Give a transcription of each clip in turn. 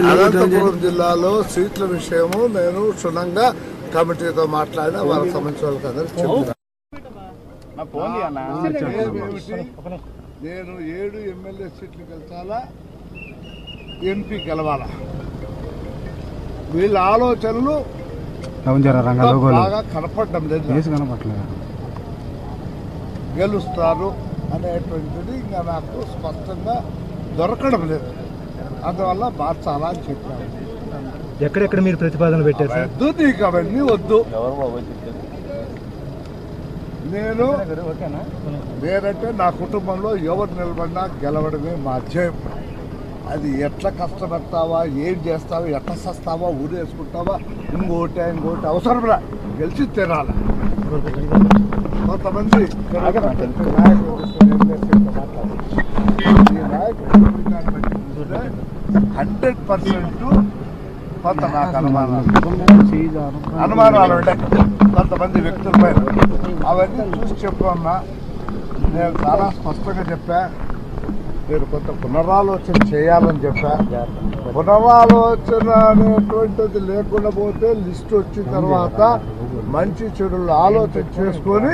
అనంతపురం జిల్లాలో సీట్ల విషయము నేను క్షుణ్ణంగా కమిటీతో మాట్లాడిన వాళ్ళకి సంబంధించిన వాళ్ళకి అందరికి చెప్తున్నాను ఏమిటి? నేను ఏడు ఎమ్మెల్యే సీట్లు గెలిచాలా ఎంపీ గెలవాలా వీళ్ళ ఆలోచనలు అవును జర రంగా లోగోలు బాగా కనపడడం లేదు వేసి కనపట్లేదు గెలుస్తారు అనేటువంటిది ఇంకా నాకు స్పష్టంగా దొరకడం లేదు అందువల్ల మార్చాలా అని చెప్పాను ఎక్కడెక్కడ మీరు ప్రతిపాదనలు పెట్టారు సార్ వద్దు నీకు అవన్నీ వద్దు నేను నేనంటే నా కుటుంబంలో ఎవరు నిలబడినా గెలవడమే మా అధ్యయం అది ఎట్లా కష్టపడతావా ఏం చేస్తావా ఎట్లా సస్తావా ఊరేసుకుంటావా ఇంకోటి ఇంకోటి అవసరంలా గెలిచి తినాలి కొంతమంది ఇక్కడ ఉన్నటువంటి నాయకులు ఎమ్మెల్యేలతో మాట్లాడారు. ఈ నాయకులు చెప్పిన దాన్ని బట్టి చూస్తే హండ్రెడ్ పర్సెంట్ కొంత నాకు అనుమానాలు అనుమానాలు ఉన్నాయి కొంతమంది వ్యక్తుల పైన అవన్నీ చూసి చెప్పన్నా నేను చాలా స్పష్టంగా చెప్పా మీరు కొంత పునరాలోచన చేయాలని చెప్పా పునరాలోచన అనేటువంటిది లేకుండా పోతే లిస్ట్ వచ్చిన తర్వాత మంచి చెడులు ఆలోచన చేసుకొని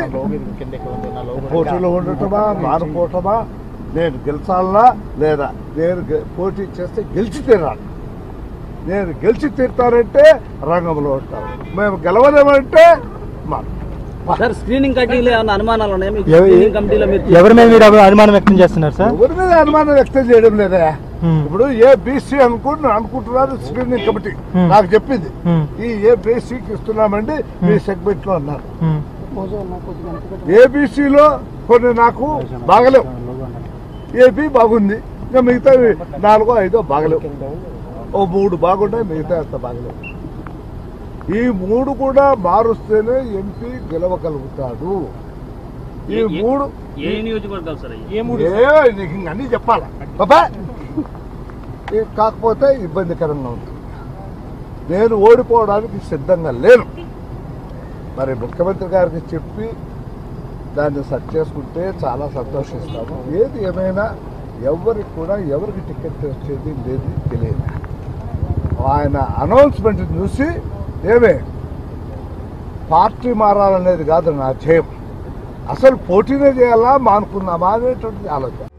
పోటీలో ఉండటమా మానుకోవటమా నేను గెలిచాలనా లేదా నేను గె- పోటీ చేస్తే గెలిచి తీరాలి నేను గెలిచి తీరుతానంటే రంగంలో ఉంటాను మేము గెలవలేమంటే మా సార్ స్క్రీనింగ్ కమిటీలో ఏమైనా అనుమానాలు ఉన్నాయా మీకు ఎవ- స్క్రీనింగ్ కమిటీలో మీరు ఎవరి మీద మీరు అభి- అనుమానం వ్యక్తం చేస్తున్నారు సార్ ఎవరి మీద అనుమానం వ్యక్తం చేయడం లేదా హ్మ్. ఇప్పుడు ఏ బీసీ అనుకుంటు అనుకుంటున్నారు స్క్రీనింగ్ కమిటీ Hmm. నాకు చెప్పింది హ్మ్. ఈ ఏ బీసీకి ఇస్తున్నామండి మీ సెగ్మెంట్ లో అన్నారు హ్మ్. ఏబీసీలో కొన్ని నాకు బాగలేవు ఏపీ బాగుంది ఇంకా మిగతా నాలుగో ఐదో బాగలేవు ఓ మూడు బాగుంటాయి మిగతా అంత బాగలేవు ఈ మూడు కూడా మారుస్తేనే ఎంపీ గెలవగలుగుతాడు ఈ మూడు ఏ నియోజకవర్గాలు సార్ అయ్యి? ఏ నీకు ఇంక అన్నీ చెప్పాలా పాపా ఈ కాకపోతే ఇబ్బందికరంగా ఉంటుంది నేను ఓడిపోవడానికి సిద్ధంగా లేను మరి ముఖ్యమంత్రి గారికి చెప్పి దాన్ని సెట్ చేసుకుంటే చాలా సంతోషిస్తాము ఏది ఏమైనా ఎవరికి కూడా ఎవరికి టికెట్ వచ్చేది లేదు తెలియదు ఆయన అనౌన్స్మెంట్ చూసి ఏమే పార్టీ మారాలనేది కాదు నా ధ్యేయం అసలు పోటీనే చేయాలా మానుకుందామా అనేటువంటిది ఆలోచన